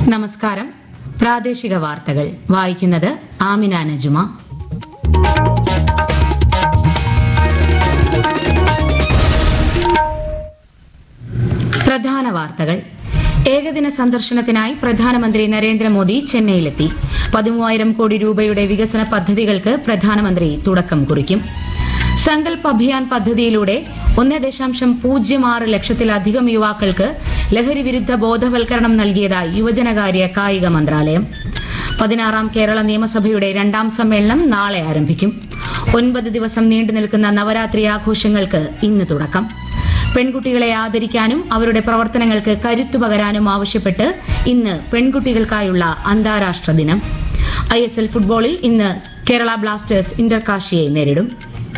നമസ്കാരം പ്രാദേശിക വാർത്തകൾ വായിക്കുന്നത് ആമിന നജുമ പ്രധാന വാർത്തകൾ ഏകദിന സന്ദർശനത്തിനായി പ്രധാനമന്ത്രി നരേന്ദ്രമോദി ചെന്നൈയിലെത്തി പതിമൂവായിരം കോടി രൂപയുടെ വികസന പദ്ധതികൾക്ക് പ്രധാനമന്ത്രി തുടക്കം കുറിക്കും സങ്കൽപ് അഭിയാൻ പദ്ധതിയിലൂടെ ഒന്ന് ദശാംശം പൂജ്യം ആറ് ലക്ഷത്തിലധികം യുവാക്കൾക്ക് ലഹരി വിരുദ്ധ ബോധവൽക്കരണം നൽകിയതായി യുവജനകാര്യ കായിക മന്ത്രാലയം പതിനാറാം കേരള നിയമസഭയുടെ രണ്ടാം സമ്മേളനം നാളെ ആരംഭിക്കും ഒൻപത് ദിവസം നീണ്ടു നിൽക്കുന്ന നവരാത്രി ആഘോഷങ്ങൾക്ക് ഇന്ന് തുടക്കം പെൺകുട്ടികളെ ആദരിക്കാനും അവരുടെ പ്രവർത്തനങ്ങൾക്ക് കരുത്തു പകരാനും ആവശ്യപ്പെട്ട് ഇന്ന് പെൺകുട്ടികൾക്കായുള്ള അന്താരാഷ്ട്ര ദിനം ഐ എസ് എൽ ഫുട്ബോളിൽ ഇന്ന് കേരള ബ്ലാസ്റ്റേഴ്സ് ഇന്റർകാഷിയെ നേരിടും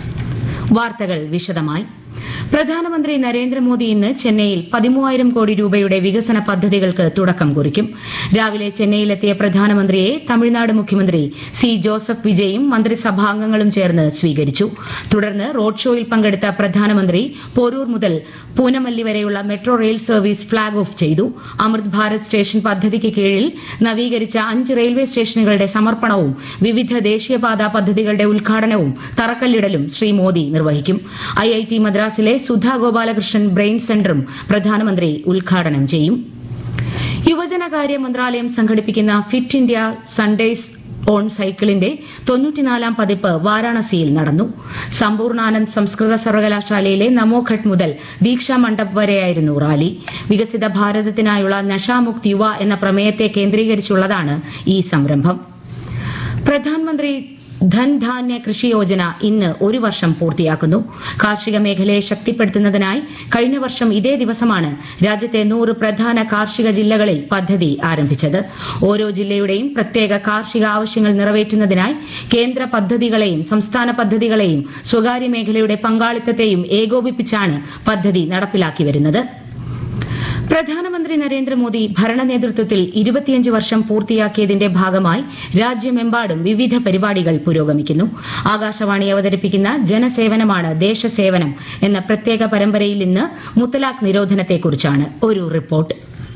വാർത്തകൾ വിശദമായി പ്രധാനമന്ത്രി നരേന്ദ്രമോദി ഇന്ന് ചെന്നൈയിൽ പതിമൂവായിരം കോടി രൂപയുടെ വികസന പദ്ധതികൾക്ക് തുടക്കം കുറിക്കും രാവിലെ ചെന്നൈയിലെത്തിയ പ്രധാനമന്ത്രിയെ തമിഴ്നാട് മുഖ്യമന്ത്രി സി ജോസഫ് വിജയും മന്ത്രിസഭാംഗങ്ങളും ചേർന്ന് സ്വീകരിച്ചു തുടർന്ന് റോഡ് ഷോയിൽ പങ്കെടുത്ത പ്രധാനമന്ത്രി പോരൂർ മുതൽ പൂനമല്ലി വരെയുള്ള metro rail service flag off ചെയ്തു അമൃത് ഭാരത് സ്റ്റേഷൻ പദ്ധതിക്ക് കീഴിൽ നവീകരിച്ച അഞ്ച് റെയിൽവേ സ്റ്റേഷനുകളുടെ സമർപ്പണവും വിവിധ ദേശീയപാതാ പദ്ധതികളുടെ ഉദ്ഘാടനവും തറക്കല്ലിടലും ശ്രീ മോദി നിർവഹിക്കും ഐഐടി മദ്രാസിലെ സുധാ ഗോപാലകൃഷ്ണൻ ബ്രെയിൻ സെന്ററും പ്രധാനമന്ത്രി ഉദ്ഘാടനം ചെയ്യും യുവജനകാര്യ മന്ത്രാലയം സംഘടിപ്പിക്കുന്ന ഫിറ്റ് ഇന്ത്യ സൺഡേസ് ഓൺ സൈക്കിളിന്റെ തൊണ്ണൂറ്റിനാലാം പതിപ്പ് വാരാണസിയിൽ നടന്നു സമ്പൂർണാനന്ദ് സംസ്കൃത സർവകലാശാലയിലെ നമോഘട്ട് മുതൽ ദീക്ഷാ മണ്ഡപ് വരെയായിരുന്നു റാലി വികസിത ഭാരതത്തിനായുള്ള നശാമുക്ത് യുവ എന്ന പ്രമേയത്തെ കേന്ദ്രീകരിച്ചുള്ളതാണ് ഈ സംരംഭം പ്രധാനമന്ത്രി ധൻധാന്യ കൃഷി യോജന ഇന്ന് ഒരു വർഷം പൂർത്തിയാക്കുന്നു കാർഷിക മേഖലയെ ശക്തിപ്പെടുത്തുന്നതിനായി കഴിഞ്ഞ വർഷം ഇതേ ദിവസമാണ് രാജ്യത്തെ നൂറ് പ്രധാന കാർഷിക ജില്ലകളിൽ പദ്ധതി ആരംഭിച്ചത് ഓരോ ജില്ലയുടെയും പ്രത്യേക കാർഷിക ആവശ്യങ്ങൾ നിറവേറ്റുന്നതിനായി കേന്ദ്ര പദ്ധതികളെയും സംസ്ഥാന പദ്ധതികളെയും സ്വകാര്യ മേഖലയുടെ പങ്കാളിത്തത്തെയും ഏകോപിപ്പിച്ചാണ് പദ്ധതി നടപ്പിലാക്കി വരുന്നത് പ്രധാനമന്ത്രി നരേന്ദ്രമോദി ഭരണ നേതൃത്വത്തിൽ ഇരുപത്തിയഞ്ച് വർഷം പൂർത്തിയാക്കിയതിന്റെ ഭാഗമായി രാജ്യമെമ്പാടും വിവിധ പരിപാടികൾ പുരോഗമിക്കുന്നു ആകാശവാണി അവതരിപ്പിക്കുന്ന ജനസേവനമാണ് ദേശസേവനം എന്ന പ്രത്യേക പരമ്പരയിൽ ഇന്ന് മുത്തലാഖ് നിരോധനത്തെക്കുറിച്ചാണ് ഒരു റിപ്പോർട്ട്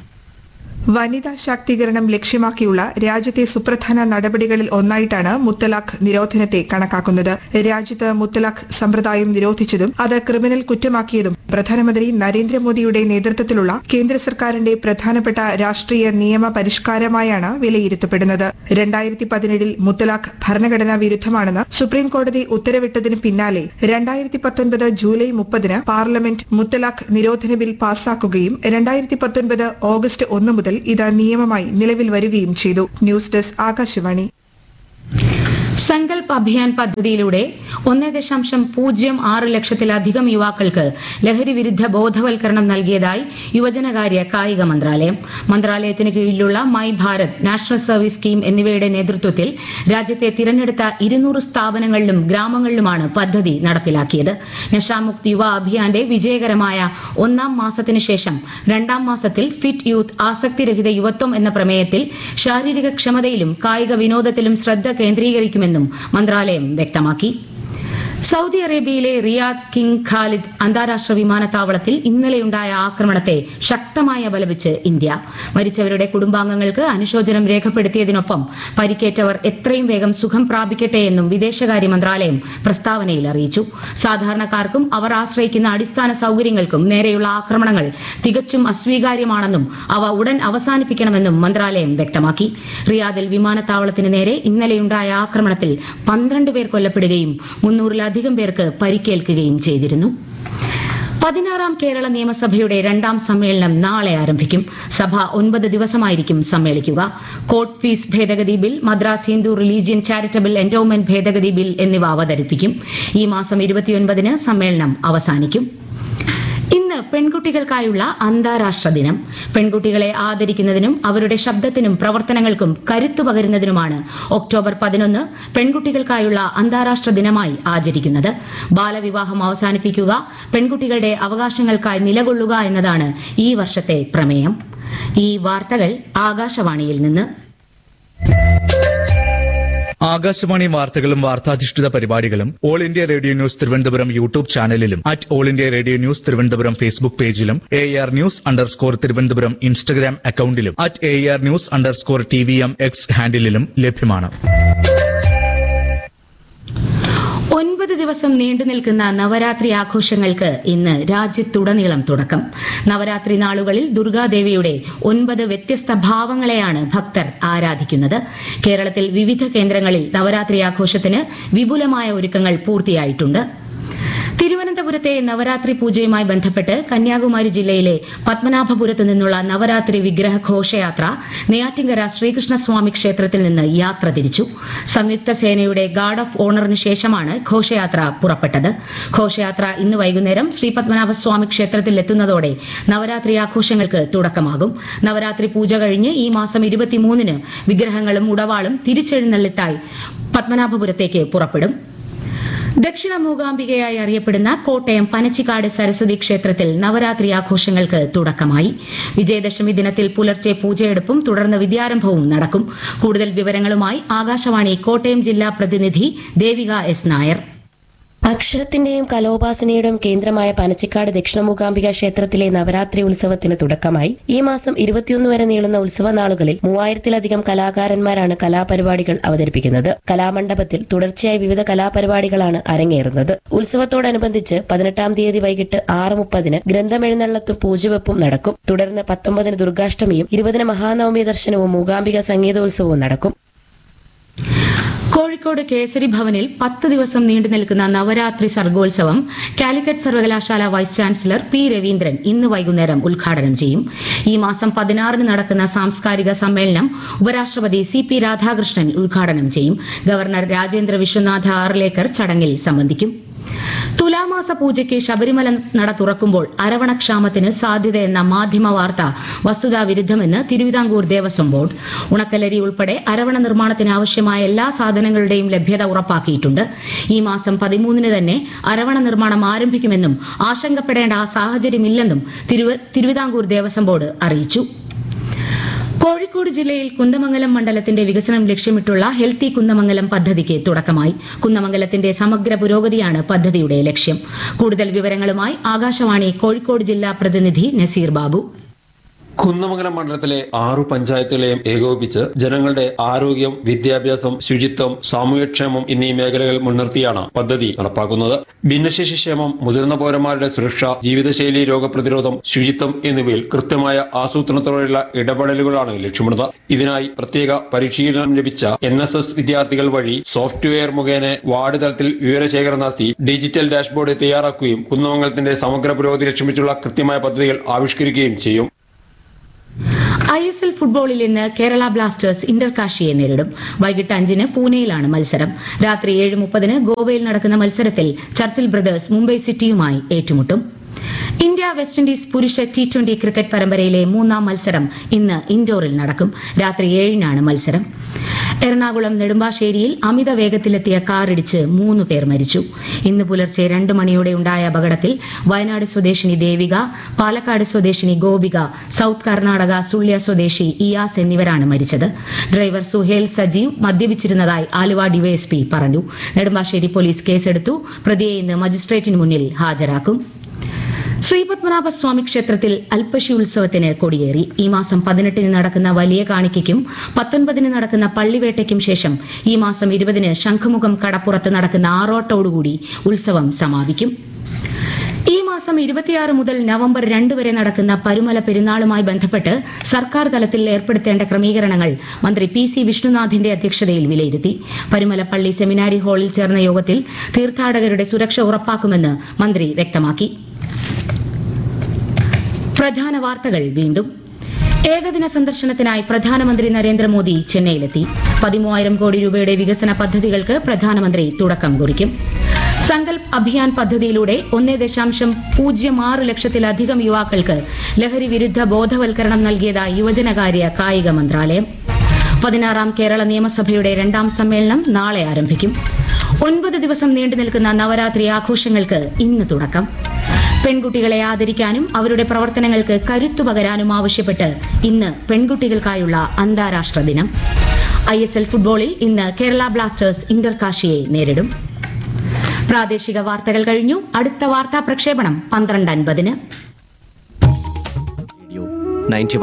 വനിതാ ശാക്തീകരണം ലക്ഷ്യമാക്കിയുള്ള രാജ്യത്തെ സുപ്രധാന നടപടികളിൽ ഒന്നായിട്ടാണ് മുത്തലാഖ് നിരോധനത്തെ കണക്കാക്കുന്നത് രാജ്യത്ത് മുത്തലാഖ് സമ്പ്രദായം നിരോധിച്ചതും അത് ക്രിമിനൽ കുറ്റമാക്കിയതും പ്രധാനമന്ത്രി നരേന്ദ്രമോദിയുടെ നേതൃത്വത്തിലുള്ള കേന്ദ്ര സർക്കാരിന്റെ പ്രധാനപ്പെട്ട രാഷ്ട്രീയ നിയമ പരിഷ്കാരമായാണ് വിലയിരുത്തപ്പെടുന്നത് രണ്ടായിരത്തി പതിനേഴിൽ മുത്തലാഖ് ഭരണഘടനാ വിരുദ്ധമാണെന്ന് സുപ്രീം കോടതി ഉത്തരവിട്ടതിന് പിന്നാലെ രണ്ടായിരത്തി പത്തൊൻപത് ജൂലൈ മുപ്പതിന് പാർലമെന്റ് മുത്തലാഖ് നിരോധന ബിൽ പാസാക്കുകയും രണ്ടായിരത്തി പത്തൊൻപത് ഓഗസ്റ്റ് ഒന്ന് മുതൽ ഇത് നിയമമായി നിലവിൽ വരികയും ചെയ്തു ന്യൂസ് ഡെസ്ക് ആകാശവാണി സങ്കൽപ് അഭിയാൻ പദ്ധതിയിലൂടെ ഒന്ന് ദശാംശം പൂജ്യം ആറ് ലക്ഷത്തിലധികം യുവാക്കൾക്ക് ലഹരി വിരുദ്ധ ബോധവൽക്കരണം നൽകിയതായി യുവജനകാര്യ കായിക മന്ത്രാലയം മന്ത്രാലയത്തിന് കീഴിലുള്ള my Bharat national service scheme എന്നിവയുടെ നേതൃത്വത്തിൽ രാജ്യത്തെ തിരഞ്ഞെടുത്ത ഇരുന്നൂറ് സ്ഥാപനങ്ങളിലും ഗ്രാമങ്ങളിലുമാണ് പദ്ധതി നടപ്പിലാക്കിയത് നഷാമുക്ത് യുവ അഭിയാന്റെ വിജയകരമായ ഒന്നാം മാസത്തിനു ശേഷം രണ്ടാം മാസത്തിൽ ഫിറ്റ് യൂത്ത് ആസക്തിരഹിത യുവത്വം എന്ന പ്രമേയത്തിൽ ശാരീരിക ക്ഷമതയിലും കായിക വിനോദത്തിലും ശ്രദ്ധ കേന്ദ്രീകരിക്കുമെന്നും മന്ത്രാലയം വ്യക്തമാക്കി സൌദി അറേബ്യയിലെ റിയാദ് കിങ് ഖാലിദ് അന്താരാഷ്ട്ര വിമാനത്താവളത്തിൽ ഇന്നലെയുണ്ടായ ആക്രമണത്തെ ശക്തമായി അപലപിച്ച് ഇന്ത്യ മരിച്ചവരുടെ കുടുംബാംഗങ്ങൾക്ക് അനുശോചനം രേഖപ്പെടുത്തിയതിനൊപ്പം പരിക്കേറ്റവർ എത്രയും വേഗം സുഖം പ്രാപിക്കട്ടെ എന്നും വിദേശകാര്യ മന്ത്രാലയം പ്രസ്താവനയിൽ അറിയിച്ചു സാധാരണക്കാർക്കും അവർ ആശ്രയിക്കുന്ന അടിസ്ഥാന സൌകര്യങ്ങൾക്കും നേരെയുള്ള ആക്രമണങ്ങൾ തികച്ചും അസ്വീകാര്യമാണെന്നും അവ ഉടൻ അവസാനിപ്പിക്കണമെന്നും മന്ത്രാലയം വ്യക്തമാക്കി റിയാദിൽ വിമാനത്താവളത്തിന് നേരെ ഇന്നലെയുണ്ടായ ആക്രമണത്തിൽ പന്ത്രണ്ട് പേർ കൊല്ലപ്പെടുകയും മുന്നൂറിലധികം പേർക്ക് പരിക്കേൽക്കുകയും ചെയ്തിരുന്നു പതിനാറാം കേരള നിയമസഭയുടെ രണ്ടാം സമ്മേളനം നാളെ ആരംഭിക്കും സഭ ഒൻപത് ദിവസമായിരിക്കും സമ്മേളിക്കുക കോർട്ട് ഫീസ് ഭേദഗതി bill Madras Hindu religion charitable endowment ഭേദഗതി ബിൽ എന്നിവ അവതരിപ്പിക്കും ഈ മാസം ഇരുപത്തിയൊൻപതിന് സമ്മേളനം അവസാനിക്കും ഇന്ന് പെൺകുട്ടികൾക്കായുള്ള അന്താരാഷ്ട്ര ദിനം പെൺകുട്ടികളെ ആദരിക്കുന്നതിനും അവരുടെ ശബ്ദത്തിനും പ്രവർത്തനങ്ങൾക്കും കരുത്തു പകരുന്നതിനുമാണ് ഒക്ടോബർ പതിനൊന്ന് പെൺകുട്ടികൾക്കായുള്ള അന്താരാഷ്ട്ര ദിനമായി ആചരിക്കുന്നത് ബാലവിവാഹം അവസാനിപ്പിക്കുക പെൺകുട്ടികളുടെ അവകാശങ്ങൾക്കായി നിലകൊള്ളുക എന്നതാണ് ഈ വർഷത്തെ പ്രമേയം ഈ വാർത്തകൾ ആകാശവാണിയിൽ നിന്ന് ആകാശവാണി വാർത്തകളും വാർത്താധിഷ്ഠിത പരിപാടികളും all India radio news Thiruvananthapuram YouTube ചാനലിലും at all India radio news Thiruvananthapuram Facebook പേജിലും A R news underscore Thiruvananthapuram Instagram അക്കൌണ്ടിലും at A R news underscore T V M X ഹാൻഡിലും ലഭ്യമാണ് ഒൻപത് ദിവസം നീണ്ടു നിൽക്കുന്ന നവരാത്രി ആഘോഷങ്ങൾക്ക് ഇന്ന് രാജ്യത്തുടനീളം തുടക്കം നവരാത്രി നാളുകളിൽ ദുർഗാദേവിയുടെ ഒൻപത് വ്യത്യസ്ത ഭാവങ്ങളെയാണ് ഭക്തർ ആരാധിക്കുന്നത് കേരളത്തിൽ വിവിധ കേന്ദ്രങ്ങളിൽ നവരാത്രി ആഘോഷത്തിന് വിപുലമായ ഒരുക്കങ്ങൾ പൂർത്തിയായിട്ടുണ്ട് തിരുവനന്തപുരത്തെ നവരാത്രി പൂജയുമായി ബന്ധപ്പെട്ട് കന്യാകുമാരി ജില്ലയിലെ പത്മനാഭപുരത്ത് നിന്നുള്ള നവരാത്രി വിഗ്രഹ ഘോഷയാത്ര നെയ്യാറ്റിങ്കര ശ്രീകൃഷ്ണസ്വാമി ക്ഷേത്രത്തിൽ നിന്ന് യാത്ര തിരിച്ചു സംയുക്ത സേനയുടെ ഗാർഡ് ഓഫ് ഓണറിന് ശേഷമാണ് ഘോഷയാത്ര പുറപ്പെട്ടത് ഘോഷയാത്ര ഇന്ന് വൈകുന്നേരം ശ്രീ പത്മനാഭസ്വാമി ക്ഷേത്രത്തിൽ എത്തുന്നതോടെ നവരാത്രി ആഘോഷങ്ങൾക്ക് തുടക്കമാകും നവരാത്രി പൂജ കഴിഞ്ഞ് ഈ മാസം ഇരുപത്തിമൂന്നിന് വിഗ്രഹങ്ങളും ഉടവാളും തിരിച്ചെഴുന്നള്ളിത്തായി പത്മനാഭപുരത്തേക്ക് പുറപ്പെടും ദക്ഷിണ മൂകാംബികയായി അറിയപ്പെടുന്ന കോട്ടയം പനച്ചിക്കാട് സരസ്വതി ക്ഷേത്രത്തിൽ നവരാത്രി ആഘോഷങ്ങൾക്ക് തുടക്കമായി വിജയദശമി ദിനത്തിൽ പുലർച്ചെ പൂജയെടുപ്പും തുടർന്ന് വിദ്യാരംഭവും നടക്കും കൂടുതൽ വിവരങ്ങളുമായി ആകാശവാണി കോട്ടയം ജില്ലാ പ്രതിനിധി ദേവിക എസ് നായർ അക്ഷരത്തിന്റെയും കലോപാസനയുടെയും കേന്ദ്രമായ പനച്ചിക്കാട് ദക്ഷിണമൂകാംബിക ക്ഷേത്രത്തിലെ നവരാത്രി ഉത്സവത്തിന് തുടക്കമായി ഈ മാസം ഇരുപത്തിയൊന്ന് വരെ നീളുന്ന ഉത്സവ നാളുകളിൽ മൂവായിരത്തിലധികം കലാകാരന്മാരാണ് കലാപരിപാടികൾ അവതരിപ്പിക്കുന്നത് കലാമണ്ഡപത്തിൽ തുടർച്ചയായി വിവിധ കലാപരിപാടികളാണ് അരങ്ങേറുന്നത് ഉത്സവത്തോടനുബന്ധിച്ച് പതിനെട്ടാം തീയതി വൈകിട്ട് ആറ് മുപ്പതിന് ഗ്രന്ഥമെഴുന്നള്ളത്തും പൂജവെപ്പും നടക്കും തുടർന്ന് പത്തൊമ്പതിന് ദുർഗാഷ്ടമിയും ഇരുപതിന് മഹാനവമി ദർശനവും മൂകാംബിക സംഗീതോത്സവവും നടക്കും കോഴിക്കോട് കേസരി ഭവനിൽ പത്ത് ദിവസം നീണ്ടു നിൽക്കുന്ന നവരാത്രി സർഗോത്സവം കാലിക്കറ്റ് സർവകലാശാല വൈസ് ചാൻസലർ പി രവീന്ദ്രൻ ഇന്ന് വൈകുന്നേരം ഉദ്ഘാടനം ചെയ്യും ഈ മാസം പതിനാറിന് നടക്കുന്ന സാംസ്കാരിക സമ്മേളനം ഉപരാഷ്ട്രപതി സി പി രാധാകൃഷ്ണൻ ഉദ്ഘാടനം ചെയ്യും ഗവർണർ രാജേന്ദ്ര വിശ്വനാഥ ആർലേക്കർ ചടങ്ങിൽ സംബന്ധിക്കും തുലാമാസ പൂജയ്ക്ക് ശബരിമല നട തുറക്കുമ്പോൾ അരവണക്ഷാമത്തിന് സാധ്യതയെന്ന മാധ്യമ വാർത്ത വസ്തുതാവിരുദ്ധമെന്ന് തിരുവിതാംകൂർ ദേവസ്വം ബോർഡ് ഉണക്കലരി ഉൾപ്പെടെ അരവണ നിർമ്മാണത്തിന് ആവശ്യമായ എല്ലാ സാധനങ്ങളുടെയും ലഭ്യത ഉറപ്പാക്കിയിട്ടുണ്ട് ഈ മാസം പതിമൂന്നിന് തന്നെ അരവണ നിർമ്മാണം ആരംഭിക്കുമെന്നും ആശങ്കപ്പെടേണ്ട സാഹചര്യമില്ലെന്നും തിരുവ- തിരുവിതാംകൂർ ദേവസ്വം ബോർഡ് അറിയിച്ചു കോഴിക്കോട് ജില്ലയിൽ കുന്ദമംഗലം മണ്ഡലത്തിന്റെ വികസനം ലക്ഷ്യമിട്ടുള്ള ഹെൽത്തി കുന്ദമംഗലം പദ്ധതിക്ക് തുടക്കമായി കുന്ദമംഗലത്തിന്റെ സമഗ്ര പുരോഗതിയാണ് പദ്ധതിയുടെ ലക്ഷ്യം കൂടുതൽ വിവരങ്ങളുമായി ആകാശവാണി കോഴിക്കോട് ജില്ലാ പ്രതിനിധി നസീർ ബാബു കുന്നമംഗലം മണ്ഡലത്തിലെ ആറു പഞ്ചായത്തുകളെയും ഏകോപിപ്പിച്ച് ജനങ്ങളുടെ ആരോഗ്യം വിദ്യാഭ്യാസം ശുചിത്വം സാമൂഹ്യക്ഷേമം എന്നീ മേഖലകൾ മുൻനിർത്തിയാണ് പദ്ധതി നടപ്പാക്കുന്നത് ഭിന്നശേഷി ക്ഷേമം മുതിർന്ന പൗരന്മാരുടെ സുരക്ഷ ജീവിതശൈലി രോഗപ്രതിരോധം ശുചിത്വം എന്നിവയിൽ കൃത്യമായ ആസൂത്രണത്തോടെയുള്ള ഇടപെടലുകളാണ് ലക്ഷ്യമിടുന്നത് ഇതിനായി പ്രത്യേക പരിശീലനം ലഭിച്ച എൻ എസ് എസ് വിദ്യാർത്ഥികൾ വഴി സോഫ്റ്റ്വെയർ മുഖേന വാർഡ് തലത്തിൽ വിവരശേഖരണം നടത്തി ഡിജിറ്റൽ ഡാഷ്ബോർഡ് തയ്യാറാക്കുകയും കുന്നമംഗലത്തിന്റെ സമഗ്ര പുരോഗതി ലക്ഷ്യമിട്ടുള്ള കൃത്യമായ പദ്ധതികൾ ആവിഷ്കരിക്കുകയും ചെയ്യും ഐ എസ് എൽ ഫുട്ബോളിൽ ഇന്ന് കേരള ബ്ലാസ്റ്റേഴ്സ് ഇന്റർകാഷിയെ നേരിടും വൈകിട്ട് അഞ്ചിന് പൂനെയിലാണ് മത്സരം രാത്രി ഏഴ് മുപ്പതിന് ഗോവയിൽ നടക്കുന്ന മത്സരത്തിൽ ചർച്ചിൽ ബ്രദേഴ്സ് മുംബൈ സിറ്റിയുമായി ഏറ്റുമുട്ടും ഇന്ത്യ വെസ്റ്റ് ഇൻഡീസ് പുരുഷ ടി ട്വന്റി ക്രിക്കറ്റ് പരമ്പരയിലെ മൂന്നാം മത്സരം ഇന്ന് ഇൻഡോറിൽ നടക്കും രാത്രി ഏഴിനാണ് മത്സരം എറണാകുളം നെടുമ്പാശ്ശേരിയിൽ അമിത വേഗത്തിലെത്തിയ കാറിടിച്ച് മൂന്ന് പേർ മരിച്ചു ഇന്ന് പുലർച്ചെ രണ്ട് മണിയോടെ ഉണ്ടായ അപകടത്തിൽ വയനാട് സ്വദേശിനി ദേവിക പാലക്കാട് സ്വദേശിനി ഗോപിക സൌത്ത് കർണാടക സുള്ള്യ സ്വദേശി ഇയാസ് എന്നിവരാണ് മരിച്ചത് ഡ്രൈവർ സുഹേൽ സജീവ് മദ്യപിച്ചിരുന്നതായി ആലുവ ഡിവൈഎസ്പി പറഞ്ഞു നെടുമ്പാശ്ശേരി പോലീസ് കേസെടുത്തു പ്രതിയെ ഇന്ന് മജിസ്ട്രേറ്റിന് മുന്നിൽ ഹാജരാക്കും ശ്രീപത്മനാഭസ്വാമി ക്ഷേത്രത്തിൽ അൽപ്പശി ഉത്സവത്തിന് കൊടിയേറി ഈ മാസം പതിനെട്ടിന് നടക്കുന്ന വലിയ കാണിക്കയ്ക്കും പത്തൊൻപതിന് നടക്കുന്ന പള്ളിവേട്ടയ്ക്കും ശേഷം ഈ മാസം ഇരുപതിന് ശംഖുമുഖം കടപ്പുറത്ത് നടക്കുന്ന ആറോട്ടോടുകൂടി ഉത്സവം സമാപിക്കും ഈ മാസം ഇരുപത്തിയാറ് മുതൽ നവംബർ രണ്ട് വരെ നടക്കുന്ന പരുമല പെരുന്നാളുമായി ബന്ധപ്പെട്ട് സർക്കാർ തലത്തിൽ ഏർപ്പെടുത്തേണ്ട ക്രമീകരണങ്ങൾ മന്ത്രി പി സി വിഷ്ണുനാഥിന്റെ അധ്യക്ഷതയിൽ വിലയിരുത്തി പരുമല പള്ളി സെമിനാരി ഹാളിൽ ചേർന്ന യോഗത്തിൽ തീർത്ഥാടകരുടെ സുരക്ഷ ഉറപ്പാക്കുമെന്ന് മന്ത്രി വ്യക്തമാക്കി പ്രധാന വാർത്തകൾ വീണ്ടും ഏകദിന സന്ദർശനത്തിനായി പ്രധാനമന്ത്രി നരേന്ദ്രമോദി ചെന്നൈയിലെത്തി പതിമൂവായിരം കോടി രൂപയുടെ വികസന പദ്ധതികൾക്ക് പ്രധാനമന്ത്രി തുടക്കം കുറിക്കും സങ്കൽപ് അഭിയാൻ പദ്ധതിയിലൂടെ ഒന്നേ ദശാംശം പൂജ്യം ആറ് ലക്ഷത്തിലധികം യുവാക്കൾക്ക് ലഹരി വിരുദ്ധ ബോധവൽക്കരണം നൽകിയതായി യുവജനകാര്യ കായിക മന്ത്രാലയം പതിനാറാം കേരള നിയമസഭയുടെ രണ്ടാം സമ്മേളനം നാളെ ആരംഭിക്കും ഒൻപത് ദിവസം നീണ്ടു നിൽക്കുന്ന നവരാത്രി ആഘോഷങ്ങൾക്ക് ഇന്ന് തുടക്കം പെൺകുട്ടികളെ ആദരിക്കാനും അവരുടെ പ്രവർത്തനങ്ങൾക്ക് കരുത്തു പകരാനും ആവശ്യപ്പെട്ട് ഇന്ന് പെൺകുട്ടികൾക്കായുള്ള അന്താരാഷ്ട്ര ദിനം ഐ എസ് എൽ ഫുട്ബോളിൽ ഇന്ന് കേരള ബ്ലാസ്റ്റേഴ്സ് ഇന്റർകാഷിയെ നേരിടും പ്രാദേശിക വാർത്തകൾ കഴിഞ്ഞു അടുത്ത വാർത്താ പ്രക്ഷേപണം പന്ത്രണ്ട് അൻപതിന് ninety one